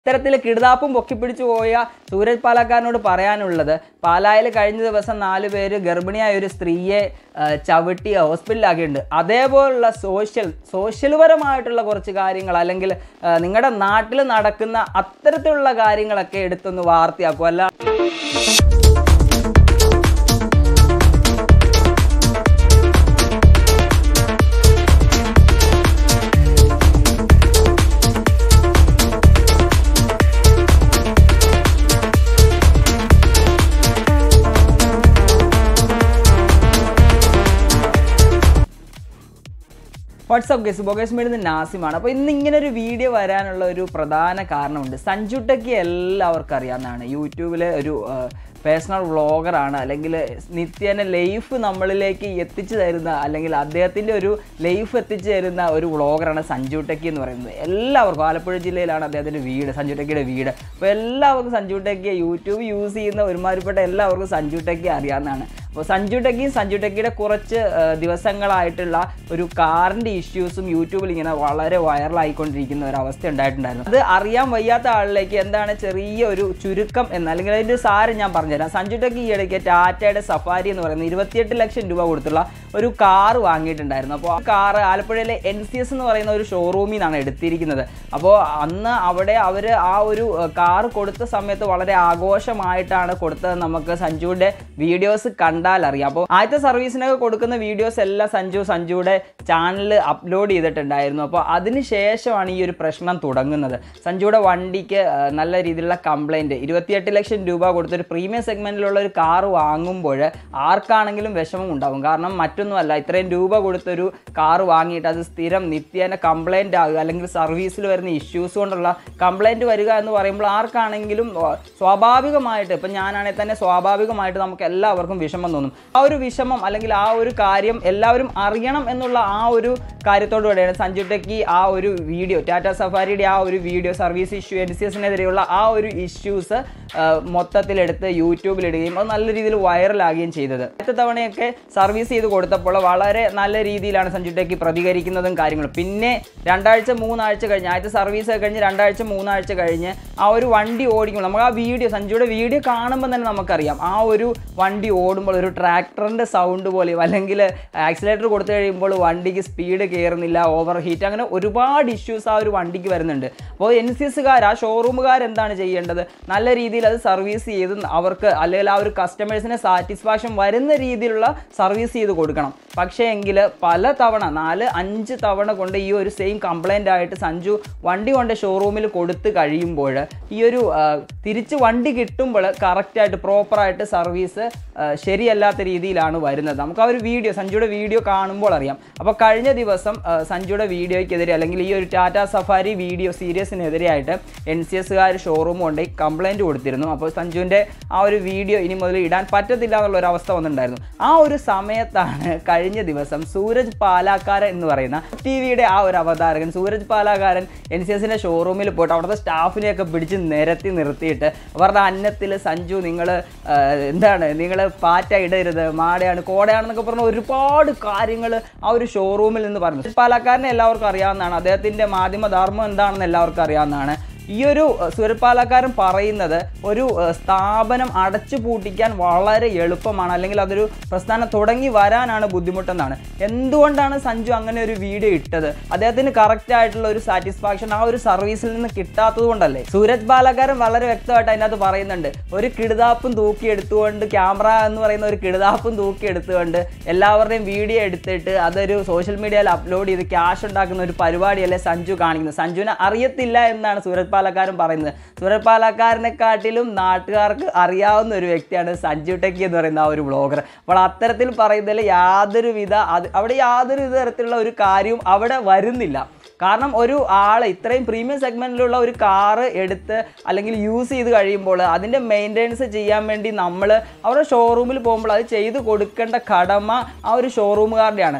ഇത്തരത്തിൽ കിടുതാപ്പും പൊക്കിപ്പിടിച്ചു പോയ സൂരജ് പാലക്കാരനോട് പറയാനുള്ളത് പാലായിൽ കഴിഞ്ഞ ദിവസം നാല് പേര് ഗർഭിണിയായ ഒരു സ്ത്രീയെ ആ, ചവിട്ടി ഹോസ്പിറ്റലിലാക്കിയിട്ടുണ്ട് അതേപോലുള്ള സോഷ്യൽ സോഷ്യൽപരമായിട്ടുള്ള കുറച്ച് കാര്യങ്ങൾ അല്ലെങ്കിൽ ആ, നിങ്ങളുടെ നാട്ടിൽ നടക്കുന്ന അത്തരത്തിലുള്ള കാര്യങ്ങളൊക്കെ എടുത്തൊന്ന് വാർത്തയാക്കും അല്ല വാട്സപ്പ് ഗസ് ബോഗേഷ് മേഡിന്ന് നാസിമാണ് അപ്പോൾ ഇന്ന് ഇങ്ങനെ ഒരു വീഡിയോ വരാനുള്ള ഒരു പ്രധാന കാരണമുണ്ട് സഞ്ജു ടെക്കി എല്ലാവർക്കും അറിയാവുന്നതാണ് യൂട്യൂബിലെ ഒരു പേഴ്സണൽ വ്ളോഗറാണ് അല്ലെങ്കിൽ നിത്യേന ലൈഫ് നമ്മളിലേക്ക് എത്തിച്ചു തരുന്ന അല്ലെങ്കിൽ അദ്ദേഹത്തിൻ്റെ ഒരു ലൈഫ് എത്തിച്ചു തരുന്ന ഒരു വ്ളോഗറാണ് സഞ്ജു ടെക്കി എന്ന് പറയുന്നത് എല്ലാവർക്കും ആലപ്പുഴ ജില്ലയിലാണ് അദ്ദേഹത്തിൻ്റെ വീട് സഞ്ജു ടെക്കിയുടെ വീട് അപ്പോൾ എല്ലാവർക്കും സഞ്ജു ടെക്കിയെ യൂട്യൂബ് യൂസ് ചെയ്യുന്ന ഒരുമാതിരിപ്പെട്ട എല്ലാവർക്കും സഞ്ജു ടെക്കി അറിയാവുന്നതാണ് അപ്പോൾ സഞ്ജു ടെക്കിയും സഞ്ജു ടെക്കിയുടെ കുറച്ച് ആ, ദിവസങ്ങളായിട്ടുള്ള ഒരു കാറിൻ്റെ ഇഷ്യൂസും യൂട്യൂബിൽ ഇങ്ങനെ വളരെ വൈറലായിക്കൊണ്ടിരിക്കുന്ന ഒരു അവസ്ഥ ഉണ്ടായിട്ടുണ്ടായിരുന്നു അത് അറിയാൻ വയ്യാത്ത ആളിലേക്ക് എന്താണ് ചെറിയ ഒരു ചുരുക്കം എന്ന് അല്ലെങ്കിൽ അതിൻ്റെ ഒരു സാരം ഞാൻ പറഞ്ഞുതരാം സഞ്ജു ടെക്കി ഈ ഇടയ്ക്ക് ടാറ്റയുടെ സഫാരി എന്ന് പറയുന്നത് ഇരുപത്തിയെട്ട് ലക്ഷം രൂപ കൊടുത്തുള്ള ഒരു കാർ വാങ്ങിയിട്ടുണ്ടായിരുന്നു അപ്പോൾ ആ കാർ ആലപ്പുഴയിലെ എൻ സി എസ് എന്ന് പറയുന്ന ഒരു ഷോറൂമിൽ നിന്നാണ് എടുത്തിരിക്കുന്നത് അപ്പോൾ അന്ന് അവിടെ അവർ ആ ഒരു കാർ കൊടുത്ത സമയത്ത് വളരെ ആഘോഷമായിട്ടാണ് കൊടുത്തത് നമുക്ക് സഞ്ജുവിൻ്റെ വീഡിയോസ് കണ്ടാൽ അറിയാം അപ്പോൾ ആദ്യത്തെ സർവീസിനൊക്കെ കൊടുക്കുന്ന വീഡിയോസ് എല്ലാം സഞ്ജു സഞ്ജുയുടെ ചാനലിൽ അപ്ലോഡ് ചെയ്തിട്ടുണ്ടായിരുന്നു അപ്പോൾ അതിന് ശേഷമാണ് ഈ ഒരു പ്രശ്നം തുടങ്ങുന്നത് സഞ്ജുയുടെ വണ്ടിക്ക് ആ, നല്ല രീതിയിലുള്ള കംപ്ലൈൻറ്റ് ഇരുപത്തിയെട്ട് ലക്ഷം രൂപ കൊടുത്തൊരു പ്രീമിയം സെഗ്മെൻറ്റിലുള്ള ഒരു കാർ വാങ്ങുമ്പോൾ ആർക്കാണെങ്കിലും വിഷമം ഉണ്ടാകും കാരണം മറ്റൊന്നുമല്ല ഇത്രയും രൂപ കൊടുത്തൊരു കാർ വാങ്ങിയിട്ട് അത് സ്ഥിരം നിത്യേന കംപ്ലൈൻറ്റ് ആകുക അല്ലെങ്കിൽ സർവീസിൽ വരുന്ന ഇഷ്യൂസ് കൊണ്ടുള്ള കംപ്ലൈൻറ്റ് വരിക എന്ന് പറയുമ്പോൾ ആർക്കാണെങ്കിലും ആ, സ്വാഭാവികമായിട്ട് ഇപ്പം ഞാനാണെങ്കിൽ തന്നെ സ്വാഭാവികമായിട്ട് നമുക്ക് എല്ലാവർക്കും വിഷമം തോന്നും ആ ഒരു വിഷമം അല്ലെങ്കിൽ ആ ഒരു കാര്യം എല്ലാവരും അറിയണം എന്നുള്ള ആ ഒരു കാര്യത്തോടുകൂടെയാണ് സഞ്ജു ടെക്കി ആ ഒരു വീഡിയോ ടാറ്റ സഫാരിയുടെ ആ ഒരു video service issue N C എസിനെതിരെയുള്ള ആ ഒരു ഇഷ്യൂസ് മൊത്തത്തിലെടുത്ത് യൂട്യൂബിലിടുകയും അത് നല്ല രീതിയിൽ വൈറലാകുകയും ചെയ്തത് അടുത്ത തവണയൊക്കെ സർവീസ് ചെയ്ത് കൊടുത്തപ്പോൾ വളരെ നല്ല രീതിയിലാണ് സഞ്ജു ടെക്കി പ്രതികരിക്കുന്നതും കാര്യങ്ങളും പിന്നെ രണ്ടാഴ്ച മൂന്നാഴ്ച കഴിഞ്ഞ് ആദ്യത്തെ സർവീസ് ഒക്കെ കഴിഞ്ഞ് രണ്ടാഴ്ച മൂന്നാഴ്ച കഴിഞ്ഞ് ആ ഒരു വണ്ടി ഓടിക്കുമ്പോൾ നമുക്ക് ആ വീഡിയോ സഞ്ജുയുടെ വീഡിയോ കാണുമ്പോൾ തന്നെ നമുക്കറിയാം ആ ഒരു വണ്ടി ഓടുമ്പോൾ ഒരു ട്രാക്ടറിൻ്റെ സൗണ്ട് പോലെയോ അല്ലെങ്കിൽ ആക്സിലേറ്റർ കൊടുത്തു കഴിയുമ്പോൾ വണ്ടിക്ക് സ്പീഡ് കയറുന്നില്ല ഓവർ ഹീറ്റ് അങ്ങനെ ഒരുപാട് ഇഷ്യൂസ് ആ ഒരു വണ്ടിക്ക് വരുന്നുണ്ട് അപ്പോൾ എൻ സി എസ്സുകാർ ആ ഷോറൂമുകാർ എന്താണ് ചെയ്യേണ്ടത് നല്ല രീതിയിൽ അത് സർവീസ് ചെയ്ത് അവർക്ക് അല്ലെങ്കിൽ ആ ഒരു കസ്റ്റമേഴ്സിന് സാറ്റിസ്ഫാക്ഷൻ വരുന്ന രീതിയിലുള്ള സർവീസ് ചെയ്ത് കൊടുക്കണം പക്ഷേ എങ്കിൽ പല തവണ നാല് അഞ്ച് തവണ കൊണ്ട് ഈ ഒരു സെയിം കംപ്ലൈൻ്റ് ആയിട്ട് സഞ്ജു വണ്ടി കൊണ്ട് ഷോറൂമിൽ കൊടുത്ത് കഴിയുമ്പോൾ ഈ ഒരു ആ, തിരിച്ച് വണ്ടി കിട്ടുമ്പോൾ കറക്റ്റായിട്ട് പ്രോപ്പറായിട്ട് സർവീസ് ശരിയല്ലാത്ത രീതിയിലാണ് വരുന്നത് നമുക്ക് ആ ഒരു വീഡിയോ സഞ്ജുയുടെ വീഡിയോ കാണുമ്പോൾ അറിയാം അപ്പോൾ കഴിഞ്ഞ ദിവസം ആ, സഞ്ജുയുടെ വീഡിയോയ്ക്കെതിരെ അല്ലെങ്കിൽ ഈ ഒരു ടാറ്റ സഫാരി വീഡിയോ സീരീസിനെതിരെയായിട്ട് എൻ സി എസ്സുകാർ ഷോറൂം കൊണ്ട് കംപ്ലൈൻറ്റ് കൊടുത്തിരുന്നു അപ്പോൾ സഞ്ജുവിൻ്റെ ആ ഒരു വീഡിയോ ഇനി മുതൽ ഇടാൻ പറ്റത്തില്ല എന്നുള്ള ഒരു അവസ്ഥ വന്നിട്ടുണ്ടായിരുന്നു ആ ഒരു സമയത്താണ് കഴിഞ്ഞ ദിവസം സൂരജ് പാലാക്കാരൻ എന്ന് പറയുന്ന ടി വിയുടെ ആ ഒരു അവതാരകൻ സൂരജ് പാലാക്കാരൻ എൻ സി എസിൻ്റെ ഷോറൂമിൽ പോയിട്ട് അവിടുത്തെ സ്റ്റാഫിനെയൊക്കെ പിടിച്ച് നിരത്തി നിർത്തിയിട്ട് അവരുടെ അന്നത്തിൽ സഞ്ജു നിങ്ങൾ എന്താണ് നിങ്ങൾ പാറ്റ ഇടരുത് മാടയാണ് കോടയാണെന്നൊക്കെ പറഞ്ഞ ഒരുപാട് കാര്യങ്ങൾ ആ ഒരു ഷോറൂമിൽ നിന്ന് പറഞ്ഞു സൂരജ് പാലാക്കാരനെ എല്ലാവർക്കും അറിയാവുന്നതാണ് അദ്ദേഹത്തിൻ്റെ മാധ്യമധർമ്മം എന്താണെന്ന് എല്ലാവർക്കും അറിയാവുന്നതാണ് ഈ ഒരു സുരപ്പാലക്കാരൻ പറയുന്നത് ഒരു ഏഹ്, സ്ഥാപനം അടച്ചു പൂട്ടിക്കാൻ വളരെ എളുപ്പമാണ് അല്ലെങ്കിൽ അതൊരു പ്രസ്ഥാനം തുടങ്ങി വരാനാണ് ബുദ്ധിമുട്ടെന്നാണ് എന്തുകൊണ്ടാണ് സഞ്ജു അങ്ങനെ ഒരു വീഡിയോ ഇട്ടത് അദ്ദേഹത്തിന് കറക്റ്റ് ആയിട്ടുള്ള ഒരു സാറ്റിസ്ഫാക്ഷൻ ആ ഒരു സർവീസിൽ നിന്ന് കിട്ടാത്തത് കൊണ്ടല്ലേ സൂരജ് പാലക്കാരൻ വളരെ വ്യക്തമായിട്ട് അതിനകത്ത് പറയുന്നുണ്ട് ഒരു കിടുതാപ്പും തൂക്കി എടുത്തുകൊണ്ട് ക്യാമറ എന്ന് പറയുന്ന ഒരു കിടുതാപ്പും തൂക്കി എടുത്തുകൊണ്ട് എല്ലാവരുടെയും വീഡിയോ എടുത്തിട്ട് അതൊരു സോഷ്യൽ മീഡിയയിൽ അപ്ലോഡ് ചെയ്ത് ക്യാഷ് ഉണ്ടാക്കുന്ന ഒരു പരിപാടിയല്ലേ സഞ്ജു കാണിക്കുന്നത് സഞ്ജുവിനെ അറിയത്തില്ല എന്നാണ് സൂരജ് പാലക്കാരൻ പറയുന്നത് സൂരജ് പാലക്കാരനെക്കാട്ടിലും നാട്ടുകാർക്ക് അറിയാവുന്ന ഒരു വ്യക്തിയാണ് സഞ്ജു ടെക്കി എന്ന് പറയുന്ന ആ ഒരു ബ്ലോഗർ അപ്പോൾ അത്തരത്തിൽ പറയുന്നതിൽ യാതൊരു വിധ അത് അവിടെ യാതൊരു വിധ തരത്തിലുള്ള ഒരു കാര്യവും അവിടെ വരുന്നില്ല കാരണം ഒരു ആൾ ഇത്രയും പ്രീമിയം സെഗ്മെൻറ്റിലുള്ള ഒരു കാറ് എടുത്ത് അല്ലെങ്കിൽ യൂസ് ചെയ്ത് കഴിയുമ്പോൾ അതിൻ്റെ മെയിൻ്റെനൻസ് ചെയ്യാൻ വേണ്ടി നമ്മൾ അവരുടെ ഷോറൂമിൽ പോകുമ്പോൾ അത് ചെയ്ത് കൊടുക്കേണ്ട കടമ ആ ഒരു ഷോറൂമുകാരുടെയാണ് ആ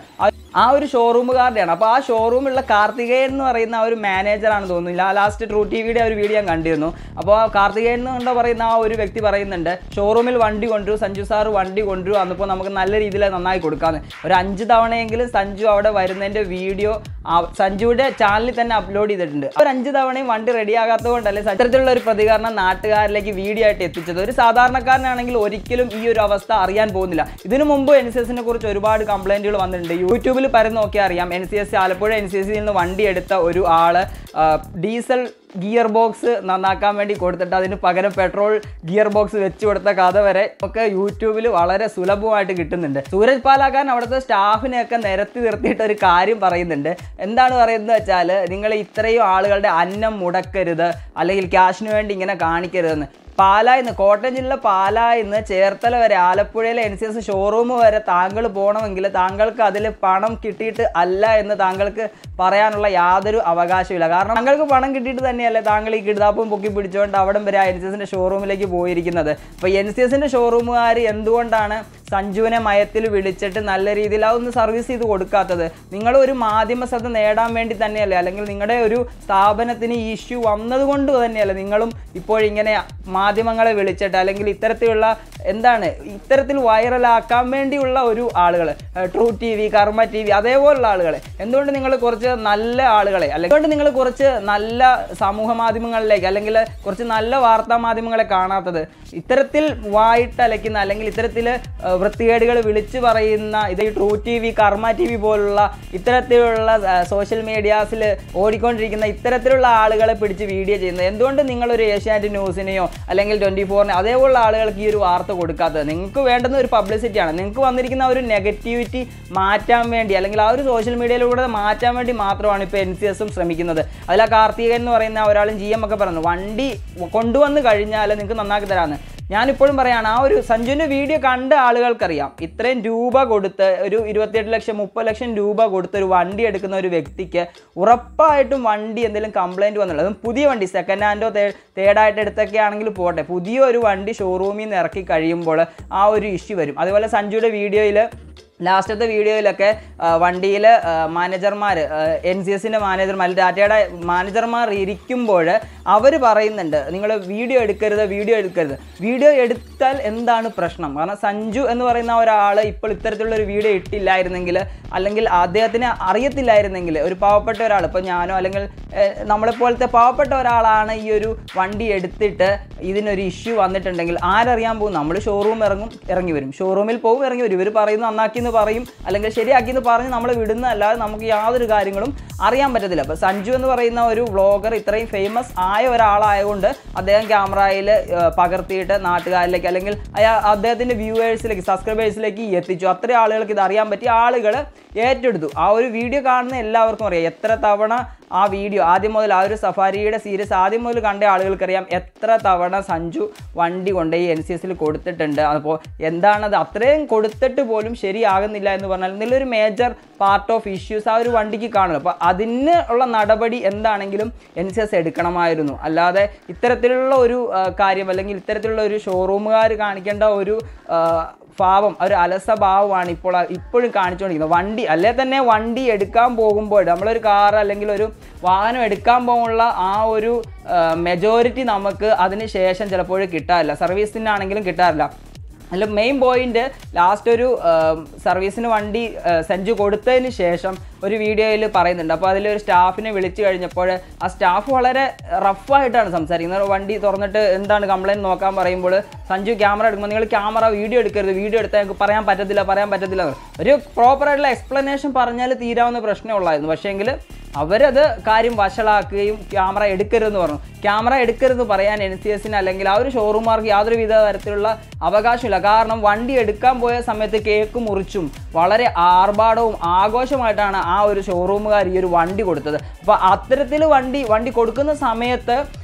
ആ ഒരു ഷോറൂമുകാരുടെയാണ് അപ്പോൾ ആ ഷോറൂമിലുള്ള കാർത്തികേയൻ എന്ന് പറയുന്ന ആ ഒരു മാനേജറാണ് തോന്നുന്നില്ല ലാസ്റ്റ് ട്രൂ ടി വിയുടെ ഒരു വീഡിയോ ഞാൻ കണ്ടിരുന്നു അപ്പോൾ ആ കാർത്തികേയൻ എന്ന് കണ്ട പറയുന്ന ആ ഒരു വ്യക്തി പറയുന്നുണ്ട് ഷോറൂമിൽ വണ്ടി കൊണ്ടുവരൂ സഞ്ജു സാർ വണ്ടി കൊണ്ടുവരൂ അന്നിപ്പോൾ നമുക്ക് നല്ല രീതിയിൽ നന്നായി കൊടുക്കാമെന്ന് ഒരു അഞ്ച് തവണയെങ്കിലും സഞ്ജു അവിടെ വരുന്നതിൻ്റെ വീഡിയോ സഞ്ജുവിൻ്റെ ചാനലിൽ തന്നെ അപ്ലോഡ് ചെയ്തിട്ടുണ്ട് ഒരു അഞ്ച് തവണയും വണ്ടി റെഡിയാകാത്തത് കൊണ്ടല്ലേ അത്തരത്തിലുള്ള ഒരു പ്രതികരണം നാട്ടുകാരിലേക്ക് വീഡിയോ ആയിട്ട് എത്തിച്ചത് ഒരു സാധാരണക്കാരനാണെങ്കിൽ ഒരിക്കലും ഈ ഒരു അവസ്ഥ അറിയാൻ പോകുന്നില്ല ഇതിനു മുമ്പ് എൻ സി എസിനെ കുറിച്ച് ഒരുപാട് കംപ്ലൈന്റുകൾ വന്നിട്ടുണ്ട് യൂട്യൂബിൽ പരന്ന് നോക്കിയാൽ അറിയാം N C S Alappuzha N C എസിൽ നിന്ന് വണ്ടി എടുത്ത ഒരു ആള് ആ, ഡീസൽ ഗിയർ ബോക്സ് നന്നാക്കാൻ വേണ്ടി കൊടുത്തിട്ട് അതിന് പകരം പെട്രോൾ ഗിയർ ബോക്സ് വെച്ച് കൊടുത്ത കഥ വരെ ഒക്കെ യൂട്യൂബിൽ വളരെ സുലഭമായിട്ട് കിട്ടുന്നുണ്ട് സൂരജ് പാലാക്കാൻ അവിടുത്തെ സ്റ്റാഫിനെയൊക്കെ നിരത്തി നിർത്തിയിട്ട് ഒരു കാര്യം പറയുന്നുണ്ട് എന്താണ് പറയുന്നത് വെച്ചാൽ നിങ്ങൾ ഇത്രയും ആളുകളുടെ അന്നം മുടക്കരുത് അല്ലെങ്കിൽ ക്യാഷിന് വേണ്ടി ഇങ്ങനെ കാണിക്കരുതെന്ന് പാലായിന്ന് കോട്ടയം ജില്ല പാലായിന്ന് ചേർത്തല വരെ ആലപ്പുഴയിലെ എൻ സി എസ് ഷോറൂം വരെ താങ്കൾ പോകണമെങ്കിൽ താങ്കൾക്ക് അതിൽ പണം കിട്ടിയിട്ട് അല്ല എന്ന് താങ്കൾക്ക് പറയാനുള്ള യാതൊരു അവകാശമില്ല കാരണം താങ്കൾക്ക് പണം കിട്ടിയിട്ട് തന്നെയല്ലേ താങ്കൾ ഈ കിടുതാപ്പും പൊക്കി പിടിച്ചുകൊണ്ട് അവിടം വരെ എൻ സി എസിൻ്റെ ഷോറൂമിലേക്ക് പോയിരിക്കുന്നത് അപ്പോൾ എൻ സി എസിൻ്റെ ഷോറൂമുകാർ എന്തുകൊണ്ടാണ് സഞ്ജുവിനെ മയത്തിൽ വിളിച്ചിട്ട് നല്ല രീതിയിൽ അതൊന്ന് സർവീസ് ചെയ്ത് കൊടുക്കാത്തത് നിങ്ങൾ ഒരു മാധ്യമ ശ്രദ്ധ നേടാൻ വേണ്ടി തന്നെയല്ലേ അല്ലെങ്കിൽ നിങ്ങളുടെ ഒരു സ്ഥാപനത്തിന് ഈ ഇഷ്യൂ വന്നതുകൊണ്ട് തന്നെയല്ലേ നിങ്ങളും ഇപ്പോഴിങ്ങനെ മാധ്യമങ്ങളെ വിളിച്ചിട്ട് അല്ലെങ്കിൽ ഇത്തരത്തിലുള്ള എന്താണ് ഇത്തരത്തിൽ വൈറലാക്കാൻ വേണ്ടിയുള്ള ഒരു ആളുകൾ true T V Karma T V അതേപോലുള്ള ആളുകളെ എന്തുകൊണ്ട് നിങ്ങൾ കുറച്ച് നല്ല ആളുകളെ അല്ലെങ്കിൽ എന്തുകൊണ്ട് നിങ്ങൾ കുറച്ച് നല്ല സമൂഹ മാധ്യമങ്ങളിലേക്ക് അല്ലെങ്കിൽ കുറച്ച് നല്ല വാർത്താ മാധ്യമങ്ങളെ കാണാത്തത് ഇത്തരത്തിൽ വായിട്ടലയ്ക്കുന്ന അല്ലെങ്കിൽ ഇത്തരത്തിൽ വൃത്തികേടുകൾ വിളിച്ചു പറയുന്ന ഇത് true T V Karma T V പോലുള്ള ഇത്തരത്തിലുള്ള സോഷ്യൽ മീഡിയാസിൽ ഓടിക്കൊണ്ടിരിക്കുന്ന ഇത്തരത്തിലുള്ള ആളുകളെ പിടിച്ച് വീഡിയോ ചെയ്യുന്നത് എന്തുകൊണ്ട് നിങ്ങളൊരു ഏഷ്യാനെറ്റ് ന്യൂസിനെയോ അല്ലെങ്കിൽ ട്വൻറ്റി ഫോറിനെയോ അതേപോലുള്ള ആളുകൾക്ക് ഈ ഒരു വാർത്ത കൊടുക്കാത്തത് നിങ്ങൾക്ക് വേണ്ടുന്ന ഒരു പബ്ലിസിറ്റിയാണ് നിങ്ങൾക്ക് വന്നിരിക്കുന്ന ആ ഒരു നെഗറ്റിവിറ്റി മാറ്റാൻ വേണ്ടി അല്ലെങ്കിൽ ആ ഒരു സോഷ്യൽ മീഡിയയിലൂടെ മാറ്റാൻ വേണ്ടി മാത്രമാണ് ഇപ്പോൾ എൻ സി എസും ശ്രമിക്കുന്നത് അതിൽ ആ കാർത്തികൻ എന്ന് പറയുന്ന ഒരാളും ജി എം ഒക്കെ പറഞ്ഞു വണ്ടി കൊണ്ടുവന്ന് കഴിഞ്ഞാൽ നിങ്ങൾക്ക് നന്നാക്കി തരാമെന്ന് ഞാനിപ്പോഴും പറയാണ് ആ ഒരു സഞ്ജുവിൻ്റെ വീഡിയോ കണ്ട ആളുകൾക്കറിയാം ഇത്രയും രൂപ കൊടുത്ത് ഒരു ഇരുപത്തിയെട്ട് ലക്ഷം മുപ്പത് ലക്ഷം രൂപ കൊടുത്ത് ഒരു വണ്ടി എടുക്കുന്ന ഒരു വ്യക്തിക്ക് ഉറപ്പായിട്ടും വണ്ടി എന്തെങ്കിലും കംപ്ലൈൻറ്റ് വന്നുള്ളത് അതും പുതിയ വണ്ടി സെക്കൻഡ് ഹാൻഡോ തേർഡായിട്ട് എടുത്തൊക്കെ ആണെങ്കിൽ പോട്ടെ പുതിയ ഒരു വണ്ടി ഷോറൂമിൽ നിന്ന് ഇറക്കി കഴിയുമ്പോൾ ആ ഒരു ഇഷ്യൂ വരും അതുപോലെ സഞ്ജുയുടെ വീഡിയോയിൽ ലാസ്റ്റത്തെ വീഡിയോയിലൊക്കെ വണ്ടിയിൽ മാനേജർമാർ എൻ സി എസിൻ്റെ മാനേജർമാർ ടാറ്റയുടെ മാനേജർമാർ ഇരിക്കുമ്പോൾ അവർ പറയുന്നുണ്ട് നിങ്ങൾ വീഡിയോ എടുക്കരുത് വീഡിയോ എടുക്കരുത് വീഡിയോ എടുത്താൽ എന്താണ് പ്രശ്നം കാരണം സഞ്ജു എന്ന് പറയുന്ന ഒരാൾ ഇപ്പോൾ ഇത്തരത്തിലുള്ള ഒരു വീഡിയോ ഇട്ടില്ലായിരുന്നെങ്കിൽ അല്ലെങ്കിൽ അദ്ദേഹത്തിന് അറിയത്തില്ലായിരുന്നെങ്കിൽ ഒരു പാവപ്പെട്ട ഒരാൾ ഇപ്പോൾ ഞാനോ അല്ലെങ്കിൽ ഏഹ്, നമ്മളെപ്പോലത്തെ പാവപ്പെട്ട ഒരാളാണ് ഈ ഒരു വണ്ടി എടുത്തിട്ട് ഇതിനൊരു ഇഷ്യൂ വന്നിട്ടുണ്ടെങ്കിൽ ആരറിയാൻ പോകും നമ്മൾ ഷോറൂം ഇറങ്ങും ഇറങ്ങി വരും ഷോറൂമിൽ പോകും ഇറങ്ങി വരും ഇവർ പറയുന്നു നന്നാക്കി എന്ന് പറയും അല്ലെങ്കിൽ ശരിയാക്കി എന്ന് പറഞ്ഞ് നമ്മൾ വിടുന്നതല്ലാതെ നമുക്ക് യാതൊരു കാര്യങ്ങളും അറിയാൻ പറ്റത്തില്ല അപ്പോൾ സഞ്ജു എന്ന് പറയുന്ന ഒരു വ്ളോഗർ ഇത്രയും ഫേമസ് ആയ ഒരാളായതുകൊണ്ട് അദ്ദേഹം ക്യാമറയിൽ പകർത്തിയിട്ട് നാട്ടുകാരിലേക്ക് അല്ലെങ്കിൽ അയാൾ അദ്ദേഹത്തിൻ്റെ വ്യൂവേഴ്സിലേക്ക് സബ്സ്ക്രൈബേഴ്സിലേക്ക് എത്തിച്ചു അത്രയും ആളുകൾക്ക് ഇത് അറിയാൻ പറ്റി ആളുകൾ ഏറ്റെടുത്തു ആ ഒരു വീഡിയോ കാണുന്ന എല്ലാവർക്കും അറിയാം എത്ര തവണ ആ വീഡിയോ ആദ്യം മുതൽ ആ ഒരു സഫാരിയുടെ സീരീസ് ആദ്യം മുതൽ കണ്ട ആളുകൾക്കറിയാം എത്ര തവണ സഞ്ജു വണ്ടി കൊണ്ടുപോയി എൻ സി എസിൽ കൊടുത്തിട്ടുണ്ട് അപ്പോൾ എന്താണത് അത്രയും കൊടുത്തിട്ട് പോലും ശരിയാകുന്നില്ല എന്ന് പറഞ്ഞാൽ ഇതിലൊരു മേജർ പാർട്ട് ഓഫ് ഇഷ്യൂസ് ആ ഒരു വണ്ടിക്ക് കാണുമല്ലോ അപ്പോൾ അതിന് ഉള്ള നടപടി എന്താണെങ്കിലും എൻ സി എസ് എടുക്കണമായിരുന്നു അല്ലാതെ ഇത്തരത്തിലുള്ള ഒരു ആ, കാര്യം അല്ലെങ്കിൽ ഇത്തരത്തിലുള്ള ഒരു ഷോറൂമുകാർ കാണിക്കേണ്ട ഒരു ആ, ഭാവം ഒരു അലസഭാവമാണ് ഇപ്പോൾ ഇപ്പോഴും കാണിച്ചുകൊണ്ടിരിക്കുന്നത് വണ്ടി അല്ലെ തന്നെ വണ്ടി എടുക്കാൻ പോകുമ്പോൾ നമ്മളൊരു കാർ അല്ലെങ്കിൽ ഒരു വാഹനം എടുക്കാൻ പോകുമ്പോൾ ആ ഒരു മെജോറിറ്റി നമുക്ക് അതിന് ശേഷം ചിലപ്പോൾ കിട്ടാറില്ല സർവീസിനാണെങ്കിലും കിട്ടാറില്ല അല്ല മെയിൻ പോയിന്റ് ലാസ്റ്റ് ഒരു ആ, സർവീസിന് വണ്ടി ആ, സഞ്ജു കൊടുത്തതിന് ശേഷം ഒരു വീഡിയോയിൽ പറയുന്നുണ്ട് അപ്പോൾ അതിലൊരു സ്റ്റാഫിനെ വിളിച്ചു കഴിഞ്ഞപ്പോൾ ആ സ്റ്റാഫ് വളരെ റഫായിട്ടാണ് സംസാരിക്കുന്നത് വണ്ടി തുറന്നിട്ട് എന്താണ് കംപ്ലയിൻറ്റ് നോക്കാൻ പറയുമ്പോൾ സഞ്ജു ക്യാമറ എടുക്കുമ്പോൾ നിങ്ങൾ ക്യാമറ വീഡിയോ എടുക്കരുത് വീഡിയോ എടുത്താൽ ഞങ്ങൾക്ക് പറയാൻ പറ്റത്തില്ല പറയാൻ പറ്റത്തില്ല എന്ന്. ഒരു പ്രോപ്പറായിട്ടുള്ള എക്സ്പ്ലനേഷൻ പറഞ്ഞാൽ തീരാവുന്ന പ്രശ്നമേ ഉള്ളായിരുന്നു പക്ഷേങ്കിൽ അവരത് കാര്യം വഷളാക്കുകയും ക്യാമറ എടുക്കരുതെന്ന് പറഞ്ഞു ക്യാമറ എടുക്കരുത് പറയാൻ എൻ സി എസിന് അല്ലെങ്കിൽ ആ ഒരു ഷോറൂമാർക്ക് യാതൊരു വിധ തരത്തിലുള്ള അവകാശമില്ല കാരണം വണ്ടി എടുക്കാൻ പോയ സമയത്ത് കേക്ക് മുറിച്ചും വളരെ ആർഭാടവും ആഘോഷമായിട്ടാണ് ആ ഒരു ഷോറൂമുകാർ ഈ ഒരു വണ്ടി കൊടുത്തത് അപ്പോൾ അത്തരത്തിൽ വണ്ടി വണ്ടി കൊടുക്കുന്ന സമയത്ത്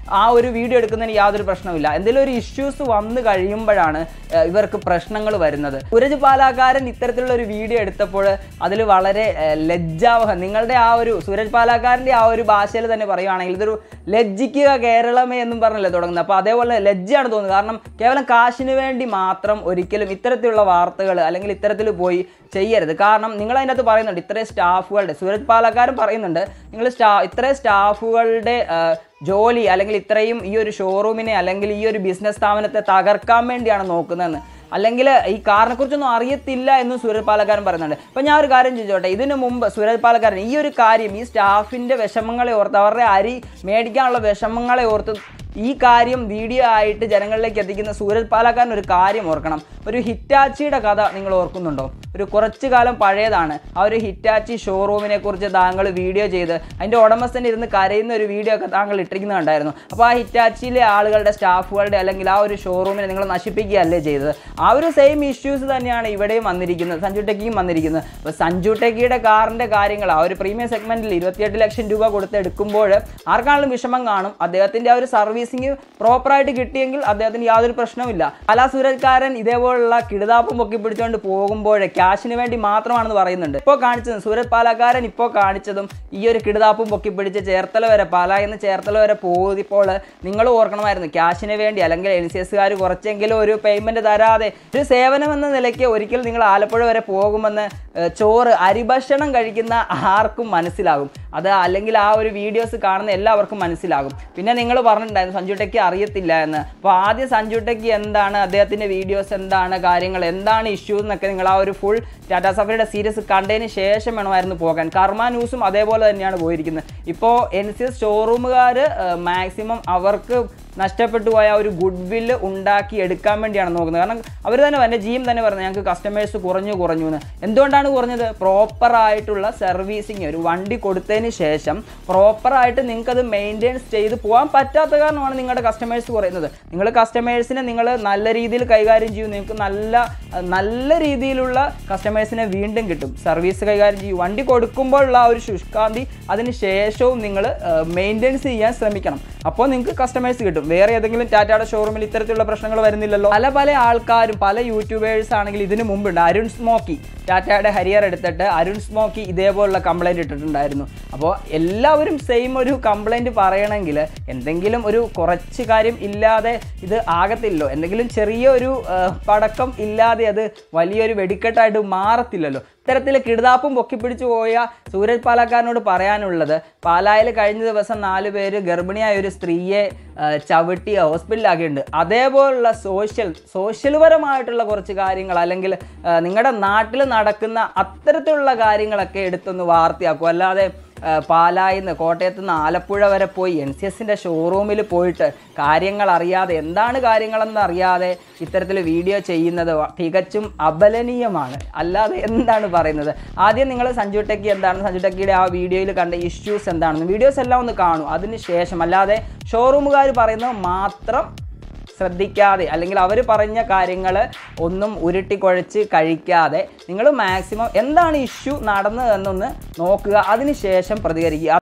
ആ ഒരു വീഡിയോ എടുക്കുന്നതിന് യാതൊരു പ്രശ്നമില്ല എന്തെങ്കിലും ഒരു ഇഷ്യൂസ് വന്നു കഴിയുമ്പോഴാണ് ഏഹ്, ഇവർക്ക് പ്രശ്നങ്ങൾ വരുന്നത് സൂരജ് പാലാക്കാരൻ ഇത്തരത്തിലുള്ള ഒരു വീഡിയോ എടുത്തപ്പോൾ അതിൽ വളരെ ഏഹ്, ലജ്ജാവഹം നിങ്ങളുടെ ആ ഒരു സൂരജ് പാലാക്കാരൻ്റെ ആ ഒരു ഭാഷയിൽ തന്നെ പറയുവാണെങ്കിൽ ഇതൊരു ലജ്ജിക്കുക കേരളമേ എന്നും പറഞ്ഞല്ലേ തുടങ്ങുന്നത് അപ്പോൾ അതേപോലെ ലജ്ജയാണ് തോന്നുന്നത് കാരണം കേവലം കാശിന് വേണ്ടി മാത്രം ഒരിക്കലും ഇത്തരത്തിലുള്ള വാർത്തകൾ അല്ലെങ്കിൽ ഇത്തരത്തിൽ പോയി ചെയ്യരുത് കാരണം നിങ്ങൾ അതിൻ്റെ അകത്ത് പറയുന്നുണ്ട് ഇത്രയും സ്റ്റാഫുകളുടെ സൂരജ് പാലക്കാരൻ പറയുന്നുണ്ട് നിങ്ങൾ സ്റ്റാ ഇത്രയും സ്റ്റാഫുകളുടെ ആ, ജോലി അല്ലെങ്കിൽ ഇത്രയും ഈ ഒരു ഷോറൂമിനെ അല്ലെങ്കിൽ ഈ ഒരു ബിസിനസ് സ്ഥാപനത്തെ തകർക്കാൻ വേണ്ടിയാണ് നോക്കുന്നതെന്ന് അല്ലെങ്കിൽ ഈ കാറിനെക്കുറിച്ചൊന്നും അറിയത്തില്ല എന്ന് സൂരജ് പാലക്കാരൻ പറയുന്നുണ്ട് അപ്പം ഞാൻ ഒരു കാര്യം ചോദിച്ചോട്ടെ ഇതിനു മുമ്പ് സൂരജ് പാലക്കാരൻ ഈ ഒരു കാര്യം ഈ സ്റ്റാഫിൻ്റെ വിഷമങ്ങളെ ഓർത്ത് അവരുടെ അരി മേടിക്കാനുള്ള വിഷമങ്ങളെ ഓർത്ത് ഈ കാര്യം വീഡിയോ ആയിട്ട് ജനങ്ങളിലേക്ക് എത്തിക്കുന്ന സൂരജ് പാലക്കാരൻ ഒരു കാര്യം ഓർക്കണം ഒരു ഹിറ്റാച്ചിയുടെ കഥ നിങ്ങൾ ഓർക്കുന്നുണ്ടോ ഒരു കുറച്ചു കാലം പഴയതാണ് ആ ഒരു ഹിറ്റാച്ചി ഷോറൂമിനെ കുറിച്ച് താങ്കൾ വീഡിയോ ചെയ്ത് അതിൻ്റെ ഉടമസ്ഥൻ ഇരുന്ന് കരയുന്ന ഒരു വീഡിയോ ഒക്കെ താങ്കൾ ഇട്ടിരിക്കുന്നത് കണ്ടായിരുന്നു അപ്പോൾ ആ ഹിറ്റാച്ചിയിലെ ആളുകളുടെ സ്റ്റാഫുകളുടെ അല്ലെങ്കിൽ ആ ഒരു ഷോറൂമിനെ നിങ്ങൾ നശിപ്പിക്കുകയല്ലേ ചെയ്തത് ആ ഒരു സെയിം ഇഷ്യൂസ് തന്നെയാണ് ഇവിടെയും വന്നിരിക്കുന്നത് സഞ്ജു ടെക്കിയും വന്നിരിക്കുന്നത് അപ്പോൾ സഞ്ജു ടെക്കിയുടെ കാറിൻ്റെ കാര്യങ്ങൾ ആ ഒരു പ്രീമിയം സെഗ്മെൻറ്റിൽ ഇരുപത്തിയെട്ട് ലക്ഷം രൂപ കൊടുത്ത് എടുക്കുമ്പോൾ ആർക്കാണെങ്കിലും വിഷമം കാണും അദ്ദേഹത്തിൻ്റെ ആ ഒരു സർവീസിങ് പ്രോപ്പറായിട്ട് കിട്ടിയെങ്കിൽ അദ്ദേഹത്തിന് യാതൊരു പ്രശ്നവുമില്ല അല സൂരജ്കാരൻ ഇതേപോലുള്ള കിടുതാപ്പും പൊക്കി പിടിച്ചുകൊണ്ട് പോകുമ്പോൾ ക്യാഷിന് വേണ്ടി മാത്രമാണെന്ന് പറയുന്നുണ്ട് ഇപ്പോൾ കാണിച്ചതും സൂരജ് പാലക്കാരൻ ഇപ്പോൾ കാണിച്ചതും ഈ ഒരു കിടുതാപ്പും പൊക്കി പിടിച്ച് ചേർത്തല വരെ പാല എന്ന് ചേർത്തല വരെ പോകുമ്പോൾ നിങ്ങൾ ഓർക്കണമായിരുന്നു ക്യാഷിന് വേണ്ടി അല്ലെങ്കിൽ എൻ സി എസ്സുകാർ കുറച്ചെങ്കിലും ഒരു പേയ്മെൻറ്റ് തരാതെ ഒരു സേവനം എന്ന നിലയ്ക്ക് ഒരിക്കൽ നിങ്ങൾ ആലപ്പുഴ വരെ പോകുമെന്ന് ഏഹ്, ചോറ് അരിഭക്ഷണം കഴിക്കുന്ന ആർക്കും മനസ്സിലാകും അത് അല്ലെങ്കിൽ ആ ഒരു വീഡിയോസ് കാണുന്ന എല്ലാവർക്കും മനസ്സിലാകും പിന്നെ നിങ്ങൾ പറഞ്ഞിട്ടുണ്ടായിരുന്നു സഞ്ജു ടെക്കി അറിയത്തില്ല എന്ന് അപ്പോൾ ആദ്യം സഞ്ജു ടെക്കി എന്താണ് അദ്ദേഹത്തിൻ്റെ വീഡിയോസ് എന്താണ് കാര്യങ്ങൾ എന്താണ് ഇഷ്യൂ എന്നൊക്കെ നിങ്ങൾ ആ ഒരു ഫുൾ ടാറ്റാ സഫറിയുടെ സീരീസ് കണ്ടതിന് ശേഷം വേണമായിരുന്നു പോകാൻ കർമ്മ ന്യൂസും അതേപോലെ തന്നെയാണ് പോയിരിക്കുന്നത് ഇപ്പോൾ എൻ സി എസ് ഷോറൂമുകാർ മാക്സിമം അവർക്ക് നഷ്ടപ്പെട്ടു പോയ ആ ഒരു ഗുഡ് വില്ല് ഉണ്ടാക്കി എടുക്കാൻ വേണ്ടിയാണ് നോക്കുന്നത് കാരണം അവർ തന്നെ എൻ്റെ ജിയും തന്നെ പറഞ്ഞു ഞങ്ങൾക്ക് കസ്റ്റമേഴ്സ് കുറഞ്ഞു കുറഞ്ഞു എന്ന് എന്തുകൊണ്ടാണ് കുറഞ്ഞത് പ്രോപ്പർ ആയിട്ടുള്ള സർവീസിങ് ഒരു വണ്ടി കൊടുത്തതിന് ശേഷം പ്രോപ്പറായിട്ട് നിങ്ങൾക്ക് അത് മെയിൻറ്റെയിൻസ് ചെയ്ത് പോകാൻ പറ്റാത്ത കാരണമാണ് നിങ്ങളുടെ കസ്റ്റമേഴ്സ് കുറയുന്നത് നിങ്ങൾ കസ്റ്റമേഴ്സിനെ നിങ്ങൾ നല്ല രീതിയിൽ കൈകാര്യം ചെയ്യും നിങ്ങൾക്ക് നല്ല നല്ല രീതിയിലുള്ള കസ്റ്റമേഴ്സിനെ വീണ്ടും കിട്ടും സർവീസ് കൈകാര്യം ചെയ്യും വണ്ടി കൊടുക്കുമ്പോഴുള്ള ആ ഒരു ശുഷ്കാന്തി അതിന് ശേഷവും നിങ്ങൾ മെയിൻറ്റെയിൻസ് ചെയ്യാൻ ശ്രമിക്കണം അപ്പോൾ നിങ്ങൾക്ക് കസ്റ്റമേഴ്സ് കിട്ടും വേറെ ഏതെങ്കിലും ടാറ്റയുടെ ഷോറൂമിൽ ഇത്തരത്തിലുള്ള പ്രശ്നങ്ങൾ വരുന്നില്ലല്ലോ പല പല ആൾക്കാരും പല യൂട്യൂബേഴ്സ് ആണെങ്കിൽ ഇതിനു മുമ്പുണ്ട് അരുൺ സ്മോക്കി ടാറ്റയുടെ ഹരിയർ എടുത്തിട്ട് അരുൺ സ്മോക്കി ഇതേപോലുള്ള കംപ്ലൈൻറ്റ് ഇട്ടിട്ടുണ്ടായിരുന്നു അപ്പോൾ എല്ലാവരും സെയിം ഒരു കംപ്ലൈൻറ്റ് പറയണമെങ്കിൽ എന്തെങ്കിലും ഒരു കുറച്ച് കാര്യം ഇല്ലാതെ ഇത് ആകത്തില്ലല്ലോ എന്തെങ്കിലും ചെറിയൊരു ആ, പടക്കം ഇല്ലാതെ അത് വലിയൊരു വെടിക്കെട്ടായിട്ട് മാറത്തില്ലല്ലോ ഇത്തരത്തിൽ കിടുതാപ്പും പൊക്കിപ്പിടിച്ചു പോയ സൂരജ് പാലക്കാരനോട് പറയാനുള്ളത് പാലായിൽ കഴിഞ്ഞ ദിവസം നാല് പേര് ഗർഭിണിയായ ഒരു സ്ത്രീയെ ആ, ചവിട്ടി ഹോസ്പിറ്റലാക്കിയിട്ടുണ്ട് അതേപോലുള്ള സോഷ്യൽ സോഷ്യൽപരമായിട്ടുള്ള കുറച്ച് കാര്യങ്ങൾ അല്ലെങ്കിൽ നിങ്ങളുടെ നാട്ടിൽ നടക്കുന്ന അത്തരത്തിലുള്ള കാര്യങ്ങളൊക്കെ എടുത്തൊന്ന് വാർത്തയാക്കും അല്ലാതെ ആ, പാലായിൽ നിന്ന് കോട്ടയത്ത് നിന്ന് ആലപ്പുഴ വരെ പോയി എൻ സി എസിൻ്റെ ഷോറൂമിൽ പോയിട്ട് കാര്യങ്ങൾ അറിയാതെ എന്താണ് കാര്യങ്ങളെന്ന് അറിയാതെ ഇത്തരത്തിൽ വീഡിയോ ചെയ്യുന്നത് വ- തികച്ചും അപലനീയമാണ് അല്ലാതെ എന്താണ് പറയുന്നത് ആദ്യം നിങ്ങൾ സഞ്ജു ടെക്കി എന്താണ് സഞ്ജു ടെക്കിയുടെ ആ വീഡിയോയിൽ കണ്ട ഇഷ്യൂസ് എന്താണെന്ന് വീഡിയോസ് എല്ലാം ഒന്ന് കാണൂ അതിന് ശേഷം അല്ലാതെ ഷോറൂമുകാർ പറയുന്നത് മാത്രം ശ്രദ്ധിക്കാതെ അല്ലെങ്കിൽ അവർ പറഞ്ഞ കാര്യങ്ങൾ ഒന്നും ഉരുട്ടിക്കുഴച്ച് കഴിക്കാതെ നിങ്ങൾ മാക്സിമം എന്താണ് ഇഷ്യൂ നടന്നതെന്നൊന്ന് നോക്കുക അതിന് ശേഷം പ്രതികരിക്കുക